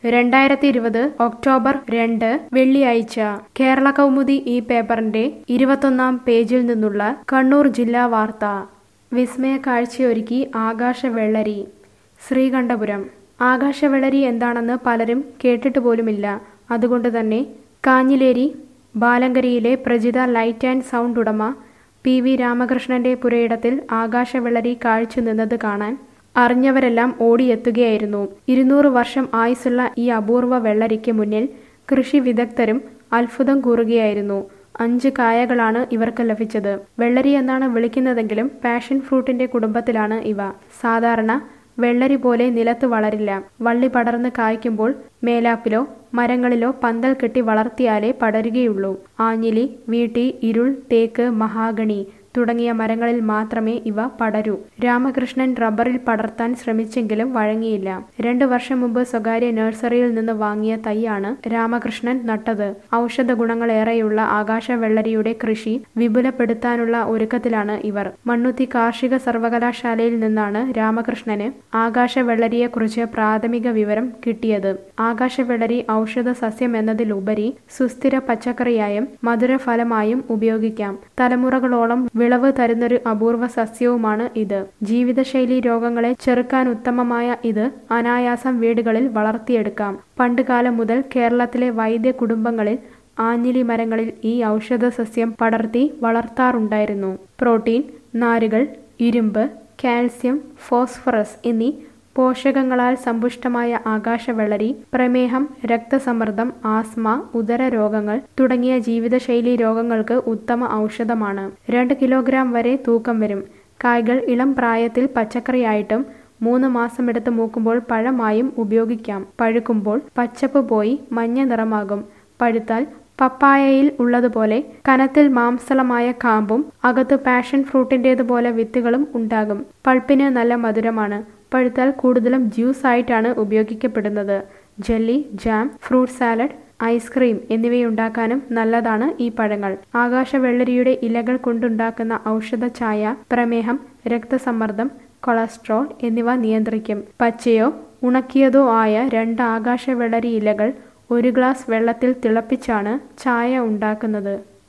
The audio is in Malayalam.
രണ്ടായിരത്തി ഇരുപത് ഒക്ടോബർ രണ്ട് വെള്ളിയാഴ്ച കേരള കൗമുദി ഈ പേപ്പറിന്റെ ഇരുപത്തൊന്നാം പേജിൽ നിന്നുള്ള കണ്ണൂർ ജില്ലാ വാർത്ത വിസ്മയ കാഴ്ചയൊരുക്കി ആകാശവെള്ളരി ശ്രീകണ്ഠപുരം ആകാശവെള്ളരി എന്താണെന്ന് പലരും കേട്ടിട്ട് പോലുമില്ല അതുകൊണ്ട് തന്നെ കാഞ്ഞിലേരി ബാലങ്കരിയിലെ പ്രജിത ലൈറ്റ് ആൻഡ് സൗണ്ട് ഉടമ പി വി രാമകൃഷ്ണന്റെ പുരയിടത്തിൽ ആകാശവെള്ളരി കാഴ്ച നിന്നത് കാണാൻ അറിഞ്ഞവരെല്ലാം ഓടിയെത്തുകയായിരുന്നു ഇരുന്നൂറ് വർഷം ആയുസ്സുള്ള ഈ അപൂർവ വെള്ളരിക്ക് മുന്നിൽ കൃഷി വിദഗ്ധരും അത്ഭുതം കൂറുകയായിരുന്നു അഞ്ച് കായകളാണ് ഇവർക്ക് ലഭിച്ചത് വെള്ളരി എന്നാണ് വിളിക്കുന്നതെങ്കിലും പാഷൻ ഫ്രൂട്ടിന്റെ കുടുംബത്തിലാണ് ഇവ സാധാരണ വെള്ളരി പോലെ നിലത്ത് വളരില്ല വള്ളി പടർന്ന് കായ്ക്കുമ്പോൾ മേലാപ്പിലോ മരങ്ങളിലോ പന്തൽ കെട്ടി വളർത്തിയാലേ പടരുകയുള്ളൂ ആഞ്ഞിലി വീട്ടി ഇരുൾ തേക്ക് മഹാഗണി തുടങ്ങിയ മരങ്ങളിൽ മാത്രമേ ഇവ പടരൂ രാമകൃഷ്ണൻ റബ്ബറിൽ പടർത്താൻ ശ്രമിച്ചെങ്കിലും വഴങ്ങിയില്ല രണ്ടു വർഷം മുമ്പ് സ്വകാര്യ നഴ്സറിയിൽ നിന്ന് വാങ്ങിയ തൈയാണ് രാമകൃഷ്ണൻ നട്ടത് ഔഷധ ഗുണങ്ങളേറെയുള്ള ആകാശവെള്ളരിയുടെ കൃഷി വിപുലപ്പെടുത്താനുള്ള ഒരുക്കത്തിലാണ് ഇവർ മണ്ണുത്തി കാർഷിക സർവകലാശാലയിൽ നിന്നാണ് രാമകൃഷ്ണന് ആകാശവെള്ളരിയെക്കുറിച്ച് പ്രാഥമിക വിവരം കിട്ടിയത് ആകാശവെള്ളരി ഔഷധ സസ്യം എന്നതിലുപരി സുസ്ഥിര പച്ചക്കറിയായും മധുരഫലമായും ഉപയോഗിക്കാം തലമുറകളോളം വിളവ് തരുന്നൊരു അപൂർവ സസ്യവുമാണ് ഇത് ജീവിതശൈലി രോഗങ്ങളെ ചെറുക്കാൻ ഉത്തമമായ ഇത് അനായാസം വീടുകളിൽ വളർത്തിയെടുക്കാം പണ്ടുകാലം മുതൽ കേരളത്തിലെ വൈദ്യ കുടുംബങ്ങളിൽ ആഞ്ഞിലി മരങ്ങളിൽ ഈ ഔഷധ സസ്യം പടർത്തി വളർത്താറുണ്ടായിരുന്നു പ്രോട്ടീൻ നാരുകൾ ഇരുമ്പ് കാൽസ്യം ഫോസ്ഫറസ് എന്നീ പോഷകങ്ങളാൽ സമ്പുഷ്ടമായ ആകാശവെള്ളരി പ്രമേഹം രക്തസമ്മർദ്ദം ആസ്മ ഉദര രോഗങ്ങൾ തുടങ്ങിയ ജീവിതശൈലി രോഗങ്ങൾക്ക് ഉത്തമ ഔഷധമാണ് രണ്ട് കിലോഗ്രാം വരെ തൂക്കം വരും കായ്കൾ ഇളം പ്രായത്തിൽ പച്ചക്കറിയായിട്ടും മൂന്ന് മാസമെടുത്ത് മൂക്കുമ്പോൾ പഴമായും ഉപയോഗിക്കാം പഴുക്കുമ്പോൾ പച്ചപ്പ് പോയി മഞ്ഞ നിറമാകും പഴുത്താൽ പപ്പായയിൽ ഉള്ളതുപോലെ കനത്തിൽ മാംസളമായ കാമ്പും അകത്ത് പാഷൻ ഫ്രൂട്ടിൻ്റേതുപോലെ വിത്തുകളും ഉണ്ടാകും പൾപ്പിന് നല്ല മധുരമാണ് പഴുത്താൽ കൂടുതലും ജ്യൂസ് ആയിട്ടാണ് ഉപയോഗിക്കപ്പെടുന്നത് jelly jam fruit salad ice cream എന്നിവയുണ്ടാക്കാനും നല്ലതാണ് ഈ പഴങ്ങൾ ആകാശവെള്ളരിയുടെ ഇലകൾ കൊണ്ടുണ്ടാക്കുന്ന ഔഷധ ചായ പ്രമേഹം രക്തസമ്മർദ്ദം കൊളസ്ട്രോൾ എന്നിവ നിയന്ത്രിക്കും പച്ചയോ ഉണക്കിയതോ ആയ രണ്ട് ആകാശവെള്ളരി ഇലകൾ ഒരു ഗ്ലാസ് വെള്ളത്തിൽ തിളപ്പിച്ചാണ് ചായ ഉണ്ടാക്കുന്നത്